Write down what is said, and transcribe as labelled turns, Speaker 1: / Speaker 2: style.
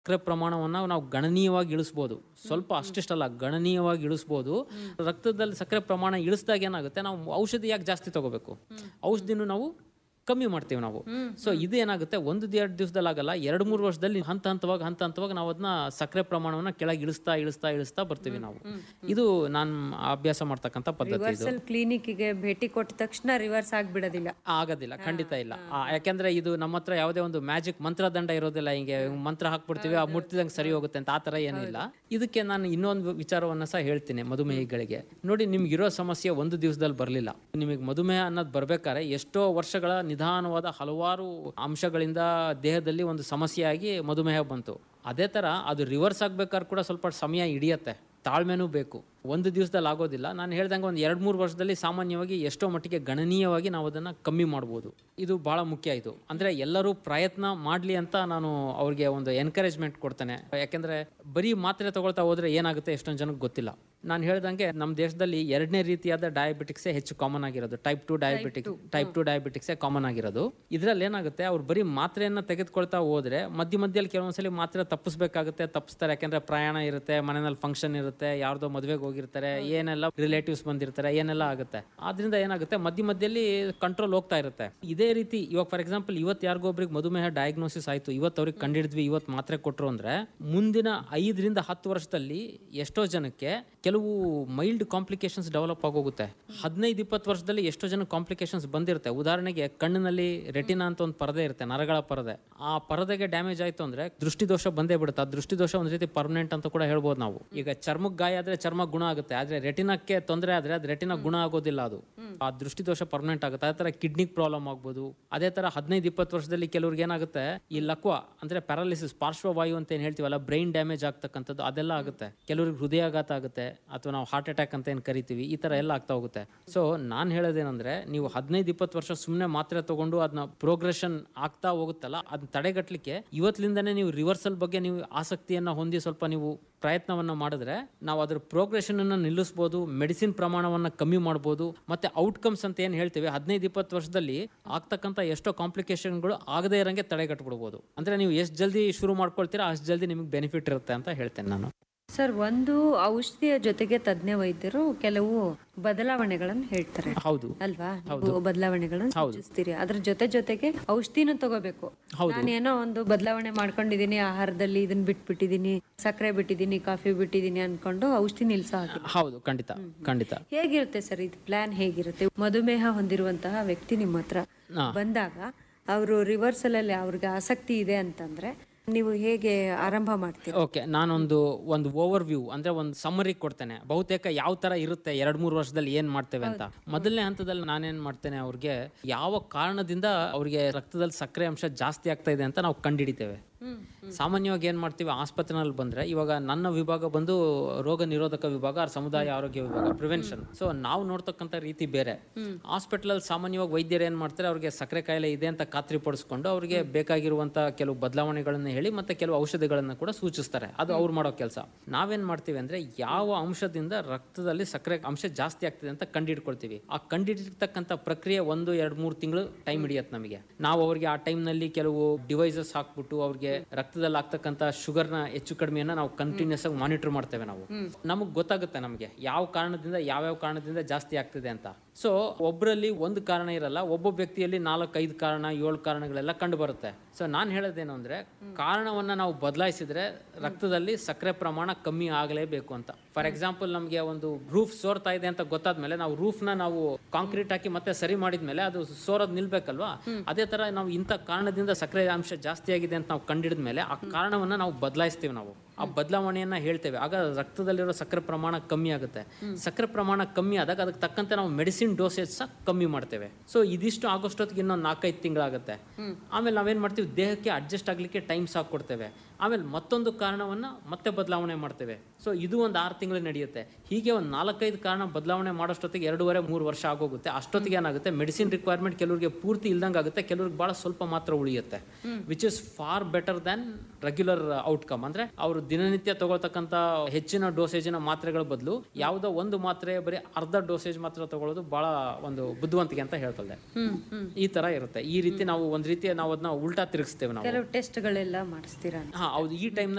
Speaker 1: ಸಕ್ಕರೆ ಪ್ರಮಾಣವನ್ನು ನಾವು ಗಣನೀಯವಾಗಿ ಇಳಿಸ್ಬೋದು ಸ್ವಲ್ಪ ಅಷ್ಟಿಷ್ಟಲ್ಲ ಗಣನೀಯವಾಗಿ ಇಳಿಸ್ಬೋದು ರಕ್ತದಲ್ಲಿ ಸಕ್ಕರೆ ಪ್ರಮಾಣ ಇಳಿಸಿದಾಗ ಏನಾಗುತ್ತೆ ನಾವು ಔಷಧಿ ಯಾಕೆ ಜಾಸ್ತಿ ತಗೋಬೇಕು ಔಷಧಿನೂ ನಾವು ಕಮ್ಮಿ ಮಾಡ್ತೀವಿ ನಾವು ಸೊ ಇದು ಏನಾಗುತ್ತೆ ಒಂದು ಎರಡು ದಿವಸದಲ್ಲಿ ಆಗಲ್ಲ ಎರಡು ಮೂರು ವರ್ಷದಲ್ಲಿ ಹಂತ ಹಂತವಾಗಿ ಹಂತ ಹಂತವಾಗಿ ನಾವು ಅದನ್ನ ಸಕ್ಕರೆ ಪ್ರಮಾಣವನ್ನ ಕೆಳಗೆ ಇಳಿಸ್ತಾ ಇಳಿಸ್ತಾ ಇಳಿಸ್ತಾ ಬರ್ತೀವಿ ನಾವು ಇದು ನಾನು ಅಭ್ಯಾಸ ಮಾಡ್ತಕ್ಕಂಥ ಪದ್ಧತಿ ಇದು
Speaker 2: ರಿವರ್ಸಲ್ ಕ್ಲಿನಿಕ್ಗೆ ಭೇಟಿ ಕೊಟ್ಟ ತಕ್ಷಣ ರಿವರ್ಸ್ ಆಗ್ಬಿಡೋದಿಲ್ಲ
Speaker 1: ಆಗೋದಿಲ್ಲ ಖಂಡಿತ ಇಲ್ಲ ಆ, ಯಾಕೆಂದ್ರೆ ಇದು ನಮ್ಮ ಹತ್ರ ಯಾವುದೇ ಒಂದು ಮ್ಯಾಜಿಕ್ ಮಂತ್ರದಂಡ ಇರೋದಿಲ್ಲ ಹಿಂಗೆ ಮಂತ್ರ ಹಾಕ್ಬಿಡ್ತೀವಿ ಆ ಮುಟ್ಟಿದಂಗೆ ಸರಿ ಹೋಗುತ್ತೆ ಅಂತ ಆ ಥರ ಏನೂ ಇಲ್ಲ ಇದಕ್ಕೆ ನಾನು ಇನ್ನೊಂದು ವಿಚಾರವನ್ನ ಸಹ ಹೇಳ್ತೀನಿ ಮಧುಮೇಹಿಗಳಿಗೆ ನೋಡಿ ನಿಮ್ಗೆ ಇರೋ ಸಮಸ್ಯೆ ಒಂದು ದಿವಸದಲ್ಲಿ ಬರಲಿಲ್ಲ ನಿಮಗೆ ಮಧುಮೇಹ ಅನ್ನೋದು ಬರ್ಬೇಕಾದ್ರೆ ಎಷ್ಟೋ ವರ್ಷಗಳ ನಿಧಾನವಾದ ಹಲವಾರು ಅಂಶಗಳಿಂದ ದೇಹದಲ್ಲಿ ಒಂದು ಸಮಸ್ಯೆಯಾಗಿ ಮಧುಮೇಹ ಬಂತು ಅದೇ ಥರ ಅದು ರಿವರ್ಸ್ ಆಗ್ಬೇಕಾದ್ರೆ ಕೂಡ ಸ್ವಲ್ಪ ಸಮಯ ಹಿಡಿಯತ್ತೆ ತಾಳ್ಮೆನೂ ಬೇಕು ಒಂದು ದಿವಸದಲ್ಲಿ ಆಗೋದಿಲ್ಲ ನಾನು ಹೇಳ್ದಂಗೆ ಒಂದು ಎರಡು ಮೂರು ವರ್ಷದಲ್ಲಿ ಸಾಮಾನ್ಯವಾಗಿ ಎಷ್ಟೋ ಮಟ್ಟಿಗೆ ಗಣನೀಯವಾಗಿ ನಾವು ಅದನ್ನು ಕಮ್ಮಿ ಮಾಡ್ಬೋದು ಇದು ಭಾಳ ಮುಖ್ಯ ಇದು ಅಂದರೆ ಎಲ್ಲರೂ ಪ್ರಯತ್ನ ಮಾಡಲಿ ಅಂತ ನಾನು ಅವ್ರಿಗೆ ಒಂದು ಎನ್ಕರೇಜ್ಮೆಂಟ್ ಕೊಡ್ತೇನೆ ಯಾಕೆಂದರೆ ಬರೀ ಮಾತ್ರೆ ತಗೊಳ್ತಾ ಹೋದರೆ ಏನಾಗುತ್ತೆ ಎಷ್ಟೊಂದು ಜನಕ್ಕೆ ಗೊತ್ತಿಲ್ಲ ನಾನು ಹೇಳ್ದಂಗೆ ನಮ್ಮ ದೇಶದಲ್ಲಿ ಎರಡನೇ ರೀತಿಯಾದ ಡಯಾಬಿಟಿಕ್ಸೇ ಹೆಚ್ಚು ಕಾಮನ್ ಆಗಿರೋದು type two diabetic type two ಡಯಾಬಿಟಿಕ್ಸೇ ಕಾಮನ್ ಆಗಿರೋದು ಇದರಲ್ಲಿ ಏನಾಗುತ್ತೆ ಅವ್ರು ಬರೀ ಮಾತ್ರೆಯನ್ನು ತೆಗೆದುಕೊಳ್ತಾ ಹೋದ್ರೆ ಮಧ್ಯ ಮಧ್ಯದಲ್ಲಿ ಕೆಲವೊಂದ್ಸಲಿ ಮಾತ್ರೆ ತಪ್ಪಿಸ್ಬೇಕಾಗುತ್ತೆ ತಪ್ಪಿಸ್ತಾರೆ ಯಾಕೆಂದ್ರೆ ಪ್ರಯಾಣ ಇರುತ್ತೆ ಮನೆಯಲ್ಲಿ ಫಂಕ್ಷನ್ ಇರುತ್ತೆ ಯಾರ್ದೋ ಮದುವೆಗೆ ಹೋಗಿರ್ತಾರೆ ಏನೆಲ್ಲ ರಿಲೇಟಿವ್ಸ್ ಬಂದಿರ್ತಾರೆ ಏನೆಲ್ಲ ಆಗುತ್ತೆ ಆದ್ರಿಂದ ಏನಾಗುತ್ತೆ ಮಧ್ಯ ಮಧ್ಯದಲ್ಲಿ ಕಂಟ್ರೋಲ್ ಹೋಗ್ತಾ ಇರುತ್ತೆ ಇದೇ ರೀತಿ ಇವಾಗ ಫಾರ್ ಎಕ್ಸಾಂಪಲ್ ಇವತ್ತು ಯಾರಿಗೊಬ್ರಿಗೆ ಮಧುಮೇಹ ಡಯಾಗ್ನೋಸಿಸ್ ಆಯ್ತು ಇವತ್ತು ಅವ್ರಿಗೆ ಕಂಡಿಡಿದ್ವಿ ಇವತ್ತು ಮಾತ್ರೆ ಕೊಟ್ಟರು ಅಂದ್ರೆ ಮುಂದಿನ ಐದರಿಂದ ಹತ್ತು ವರ್ಷದಲ್ಲಿ ಎಷ್ಟೋ ಜನಕ್ಕೆ ಕೆಲವು ಮೈಲ್ಡ್ ಕಾಂಪ್ಲಿಕೇಶನ್ಸ್ ಡೆವಲಪ್ ಆಗೋಗುತ್ತೆ ಹದಿನೈದು ಇಪ್ಪತ್ತು ವರ್ಷದಲ್ಲಿ ಎಷ್ಟೋ ಜನ ಕಾಂಪ್ಲಿಕೇಶನ್ಸ್ ಬಂದಿರುತ್ತೆ ಉದಾಹರಣೆಗೆ ಕಣ್ಣಿನಲ್ಲಿ ರೆಟಿನಾ ಅಂತ ಒಂದು ಪರದೆ ಇರುತ್ತೆ ನರಗಳ ಪರದೆ ಆ ಪರದೆಗೆ ಡ್ಯಾಮೇಜ್ ಆಯ್ತು ಅಂದ್ರೆ ದೃಷ್ಟಿದೋಷ ಬಂದೇ ಬಿಡುತ್ತೆ ಆ ದೃಷ್ಟಿದೋಷ ಒಂದ್ ರೀತಿ ಪರ್ಮನೆಂಟ್ ಅಂತ ಕೂಡ ಹೇಳ್ಬೋದು ನಾವು ಈಗ ಚರ್ಮಕ್ಕೆ ಗಾಯ ಆದ್ರೆ ಚರ್ಮ ಗುಣ ಆಗುತ್ತೆ ಆದ್ರೆ ರೆಟಿನಕ್ಕೆ ತೊಂದರೆ ಆದ್ರೆ ಅದು ರೆಟಿನ ಗುಣ ಆಗೋದಿಲ್ಲ ಅದು ಆ ದೃಷ್ಟಿದೋಷ ಪರ್ಮನೆಂಟ್ ಆಗುತ್ತೆ ಅದೇ ತರ ಕಿಡ್ನಿಗ್ ಪ್ರಾಬ್ಲಮ್ ಆಗ್ಬೋದು ಅದೇ ತರ ಹದಿನೈದು ಇಪ್ಪತ್ತು ವರ್ಷದಲ್ಲಿ ಕೆಲವ್ರಿಗೆ ಏನಾಗುತ್ತೆ ಈ ಲಕ್ವ ಅಂದ್ರೆ ಪ್ಯಾರಾಲಿಸಿಸ್ ಪಾರ್ಶ್ವವಾಯು ಅಂತ ಏನ್ ಹೇಳ್ತೀವಲ್ಲ ಬ್ರೈನ್ ಡ್ಯಾಮೇಜ್ ಆಗ್ತಕ್ಕಂಥದ್ದು ಅದೆಲ್ಲ ಆಗುತ್ತೆ ಕೆಲವ್ರಿಗೆ ಹೃದಯಾಘಾತ ಆಗುತ್ತೆ ಅಥವಾ ನಾವು ಹಾರ್ಟ್ ಅಟ್ಯಾಕ್ ಅಂತ ಏನ್ ಕರಿತೀವಿ ಈ ತರ ಎಲ್ಲ ಆಗ್ತಾ ಹೋಗುತ್ತೆ ಸೊ ನಾನು ಹೇಳೋದೇನಂದ್ರೆ ನೀವು ಹದಿನೈದು ಇಪ್ಪತ್ತು ವರ್ಷ ಸುಮ್ಮನೆ ಮಾತ್ರೆ ತಗೊಂಡು ಅದನ್ನ ಪ್ರೋಗ್ರೆಷನ್ ಆಗ್ತಾ ಹೋಗುತ್ತಲ್ಲ ಅದನ್ನ ತಡೆಗಟ್ಟಲಿಕ್ಕೆ ಇವತ್ತಿನಿಂದನೇ ನೀವು ರಿವರ್ಸಲ್ ಬಗ್ಗೆ ನೀವು ಆಸಕ್ತಿಯನ್ನ ಹೊಂದಿ ಸ್ವಲ್ಪ ನೀವು ಪ್ರಯತ್ನವನ್ನ ಮಾಡಿದ್ರೆ ನಾವು ಅದ್ರ ಪ್ರೋಗ್ರೆಷನ್ ಅನ್ನ ನಿಲ್ಲಿಸ್ಬೋದು ಮೆಡಿಸಿನ್ ಪ್ರಮಾಣವನ್ನ ಕಮ್ಮಿ ಮಾಡ್ಬೋದು ಮತ್ತೆ ಔಟ್ಕಮ್ಸ್ ಅಂತ ಏನು ಹೇಳ್ತೀವಿ ಹದಿನೈದು ಇಪ್ಪತ್ತು ವರ್ಷದಲ್ಲಿ ಆಗ್ತಕ್ಕಂಥ ಎಷ್ಟೋ ಕಾಂಪ್ಲಿಕೇಶನ್ಗಳು ಆಗದೇ ಇರಂಗೆ ತಡೆಗಟ್ಬಿಡ್ಬೋದು ಅಂದ್ರೆ ನೀವು ಎಷ್ಟು ಜಲ್ದಿ ಶುರು ಮಾಡ್ಕೊಳ್ತೀರಾ ಅಷ್ಟು ಜಲ್ದಿ ನಿಮಗೆ ಬೆನಿಫಿಟ್ ಇರುತ್ತೆ ಅಂತ ಹೇಳ್ತೇನೆ ನಾನು
Speaker 2: ಸರ್ ಒಂದು ಔಷಧಿಯ ಜೊತೆಗೆ ತಜ್ಞ ವೈದ್ಯರು ಕೆಲವು ಬದಲಾವಣೆಗಳನ್ನು ಹೇಳ್ತಾರೆ
Speaker 1: ಹೌದು
Speaker 2: ಅಲ್ವಾ ನೀವು ಬದಲಾವಣೆಗಳನ್ನು ಸೂಚಿಸ್ತೀರಿ ಅದ್ರ ಜೊತೆ ಜೊತೆಗೆ ಔಷಧಿನೂ ತಗೋಬೇಕು ನಾನೇನೋ ಒಂದು ಬದಲಾವಣೆ ಮಾಡ್ಕೊಂಡಿದೀನಿ ಆಹಾರದಲ್ಲಿ ಇದನ್ನ ಬಿಟ್ಬಿಟ್ಟಿದೀನಿ ಸಕ್ಕರೆ ಬಿಟ್ಟಿದೀನಿ ಕಾಫಿ ಬಿಟ್ಟಿದೀನಿ ಅನ್ಕೊಂಡು ಔಷಧಿ ನಿಲ್ಸೋ ಹಾಗಿಲ್ಲ
Speaker 1: ಹೌದು ಖಂಡಿತ ಖಂಡಿತ
Speaker 2: ಹೇಗಿರುತ್ತೆ ಸರ್ ಇದು ಪ್ಲಾನ್ ಹೇಗಿರುತ್ತೆ ಮಧುಮೇಹ ಹೊಂದಿರುವಂತಹ ವ್ಯಕ್ತಿ ನಿಮ್ಮ ಹತ್ರ
Speaker 1: ಹಾ.
Speaker 2: ಬಂದಾಗ ಅವರು ರಿವರ್ಸಲ್ ಅಲ್ಲಿ ಅವ್ರಿಗೆ ಆಸಕ್ತಿ ಇದೆ ಅಂತಂದ್ರೆ ನೀವು ಹೇಗೆ ಆರಂಭ ಮಾಡ್ತೀರಾ
Speaker 1: ಓಕೆ ನಾನೊಂದು ಒಂದು ಓವರ್ ವ್ಯೂ ಅಂದ್ರೆ ಒಂದು ಸಮ್ಮರಿ ಕೊಡ್ತೇನೆ ಬಹುತೇಕ ಯಾವ ತರ ಇರುತ್ತೆ ಎರಡ್ ಮೂರು ವರ್ಷದಲ್ಲಿ ಏನ್ ಮಾಡ್ತೇವೆ ಅಂತ ಮೊದಲನೇ ಹಂತದಲ್ಲಿ ನಾನೇನ್ ಮಾಡ್ತೇನೆ ಅವ್ರಿಗೆ ಯಾವ ಕಾರಣದಿಂದ ಅವ್ರಿಗೆ ರಕ್ತದಲ್ಲಿ ಸಕ್ಕರೆ ಅಂಶ ಜಾಸ್ತಿ ಆಗ್ತಾ ಇದೆ ಅಂತ ನಾವು ಕಂಡುಹಿಡಿತೇವೆ ಸಾಮಾನ್ಯವಾಗಿ ಏನ್ ಮಾಡ್ತೀವಿ ಆಸ್ಪತ್ರೆನಲ್ಲಿ ಬಂದ್ರೆ ಇವಾಗ ನನ್ನ ವಿಭಾಗ ಬಂದು ರೋಗ ನಿರೋಧಕ ವಿಭಾಗ or ಸಮುದಾಯ ಆರೋಗ್ಯ ವಿಭಾಗ ಪ್ರಿವೆನ್ಷನ್ ಸೊ ನಾವು ನೋಡ್ತಕ್ಕಂಥ ರೀತಿ ಬೇರೆ ಹಾಸ್ಪಿಟಲ್ ಅಲ್ಲಿ ಸಾಮಾನ್ಯವಾಗಿ ವೈದ್ಯರು ಏನ್ ಮಾಡ್ತಾರೆ ಅವ್ರಿಗೆ ಸಕ್ಕರೆ ಕಾಯಿಲೆ ಇದೆ ಅಂತ ಖಾತ್ರಿ ಪಡಿಸ್ಕೊಂಡು ಅವ್ರಿಗೆ ಬೇಕಾಗಿರುವಂತ ಕೆಲವು ಬದಲಾವಣೆಗಳನ್ನ ಹೇಳಿ ಮತ್ತೆ ಕೆಲವು ಔಷಧಿಗಳನ್ನ ಕೂಡ ಸೂಚಿಸ್ತಾರೆ ಅದು ಅವ್ರು ಮಾಡೋ ಕೆಲಸ ನಾವೇನ್ ಮಾಡ್ತೀವಿ ಅಂದ್ರೆ ಯಾವ ಅಂಶದಿಂದ ರಕ್ತದಲ್ಲಿ ಸಕ್ಕರೆ ಅಂಶ ಜಾಸ್ತಿ ಆಗ್ತಿದೆ ಅಂತ ಕಂಡಿಡ್ಕೊಳ್ತೀವಿ ಆ ಕಂಡಿಡಿರ್ತಕ್ಕಂಥ ಪ್ರಕ್ರಿಯೆ ಒಂದು ಎರಡು ಮೂರು ತಿಂಗಳು ಟೈಮ್ ಹಿಡಿಯತ್ತೆ ನಮಗೆ ನಾವು ಅವ್ರಿಗೆ ಆ time ನಲ್ಲಿ ಕೆಲವು ಡಿವೈಸಸ್ ಹಾಕ್ಬಿಟ್ಟು ಅವ್ರಿಗೆ ರಕ್ತದಲ್ಲಿ ಆಗ್ತಕ್ಕಂಥ ಶುಗರ್ನ ಹೆಚ್ಚು ಕಡಿಮೆಯನ್ನ ನಾವು ಕಂಟಿನ್ಯೂಸ್ ಆಗಿ ಮಾನಿಟರ್ ಮಾಡ್ತೇವೆ ನಾವು ನಮಗೆ ಗೊತ್ತಾಗುತ್ತೆ ನಮಗೆ ಯಾವ ಕಾರಣದಿಂದ ಯಾವ್ಯಾವ ಕಾರಣದಿಂದ ಜಾಸ್ತಿ ಆಗ್ತಿದೆ ಅಂತ ಸೊ ಒಬ್ಬರಲ್ಲಿ ಒಂದು ಕಾರಣ ಇರಲ್ಲ ಒಬ್ಬೊಬ್ಬ ವ್ಯಕ್ತಿಯಲ್ಲಿ ನಾಲ್ಕು ಐದು ಕಾರಣ ಏಳು ಕಾರಣಗಳೆಲ್ಲ ಕಂಡು ಬರುತ್ತೆ ಸೊ ನಾನು ಹೇಳೋದೇನು ಅಂದ್ರೆ ಕಾರಣವನ್ನ ನಾವು ಬದಲಾಯಿಸಿದ್ರೆ ರಕ್ತದಲ್ಲಿ ಸಕ್ಕರೆ ಪ್ರಮಾಣ ಕಮ್ಮಿ ಆಗಲೇಬೇಕು ಅಂತ ಫಾರ್ ಎಕ್ಸಾಂಪಲ್ ನಮಗೆ ಒಂದು ರೂಫ್ ಸೋರ್ತಾ ಇದೆ ಅಂತ ಗೊತ್ತಾದ್ಮೇಲೆ ನಾವು ರೂಫ್ನ ನಾವು ಕಾಂಕ್ರೀಟ್ ಹಾಕಿ ಮತ್ತೆ ಸರಿ ಮಾಡಿದ್ಮೇಲೆ ಅದು ಸೋರೋದ್ ನಿಲ್ಬೇಕಲ್ವಾ ಅದೇ ತರ ನಾವು ಇಂಥ ಕಾರಣದಿಂದ ಸಕ್ಕರೆ ಅಂಶ ಜಾಸ್ತಿ ಆಗಿದೆ ಅಂತ ನಾವು ಕಂಡಿಡಿದ್ಮೇಲೆ ಆ ಕಾರಣವನ್ನ ನಾವು ಬದಲಾಯಿಸ್ತೀವಿ ನಾವು ಆ ಬದಲಾವಣೆಯನ್ನ ಹೇಳ್ತೇವೆ ಆಗ ರಕ್ತದಲ್ಲಿರೋ ಸಕ್ಕರೆ ಪ್ರಮಾಣ ಕಮ್ಮಿ ಆಗುತ್ತೆ ಸಕ್ಕರೆ ಪ್ರಮಾಣ ಕಮ್ಮಿ ಆದಾಗ ಅದಕ್ಕೆ ತಕ್ಕಂತೆ ನಾವು ಮೆಡಿಸಿನ್ ಡೋಸೇಜ್ ಸಹ ಕಮ್ಮಿ ಮಾಡ್ತೇವೆ ಸೊ ಇದಿಷ್ಟು ಆಗೋಷ್ಟೊತ್ತಿಗೆ ಇನ್ನೊಂದು ನಾಲ್ಕೈದು ತಿಂಗಳಾಗುತ್ತೆ ಆಮೇಲೆ ನಾವೇನ್ ಮಾಡ್ತೀವಿ ದೇಹಕ್ಕೆ ಅಡ್ಜಸ್ಟ್ ಆಗ್ಲಿಕ್ಕೆ ಟೈಮ್ ಸಾಕು ಕೊಡ್ತೇವೆ ಆಮೇಲೆ ಮತ್ತೊಂದು ಕಾರಣವನ್ನ ಮತ್ತೆ ಬದಲಾವಣೆ ಮಾಡ್ತೇವೆ ಸೊ ಇದು ಒಂದು ಆರು ತಿಂಗಳು ನಡೆಯುತ್ತೆ ಹೀಗೆ ಒಂದು ನಾಲ್ಕೈದು ಕಾರಣ ಬದಲಾವಣೆ ಮಾಡೋಷ್ಟೊತ್ತಿಗೆ ಎರಡೂವರೆ ಮೂರು ವರ್ಷ ಆಗೋಗುತ್ತೆ ಅಷ್ಟೊತ್ತಿಗೆ ಏನಾಗುತ್ತೆ ಮೆಡಿಸಿನ್ ರಿಕ್ವೈರ್ಮೆಂಟ್ ಕೆಲವರಿಗೆ ಪೂರ್ತಿ ಇಲ್ದಂಗೆ ಆಗುತ್ತೆ ಕೆಲವ್ರಿಗೆ ಬಹಳ ಸ್ವಲ್ಪ ಮಾತ್ರ ಉಳಿಯುತ್ತೆ which is for better than regular outcome ಅಂದ್ರೆ ಅವರು ದಿನನಿತ್ಯ ತಗೊಳ್ತಕ್ಕಂಥ ಹೆಚ್ಚಿನ ಡೋಸೇಜಿನ ಮಾತ್ರೆಗಳ ಬದಲು ಯಾವುದೋ ಒಂದು ಮಾತ್ರೆ ಬರೀ ಅರ್ಧ ಡೋಸೇಜ್ ಮಾತ್ರ ತಗೊಳ್ಳೋದು ಬಹಳ ಒಂದು ಬುದ್ಧಿವಂತಿಕೆ ಅಂತ ಹೇಳ್ತದೆ
Speaker 2: ಹ್ಮ್ ಹ್ಮ್
Speaker 1: ಈ ತರ ಇರುತ್ತೆ ಈ ರೀತಿ ನಾವು ಒಂದ್ ರೀತಿ ನಾವು ಅದನ್ನ ಉಲ್ಟಾ ತಿರುಗಿಸ್ತೇವೆ ನಾವು
Speaker 2: ಕೆಲವು ಟೆಸ್ಟ್ಗಳೆಲ್ಲ ಮಾಡಿಸ್ತೀರಾ
Speaker 1: ಹಾ ಹೌದು ಈ ಟೈಮ್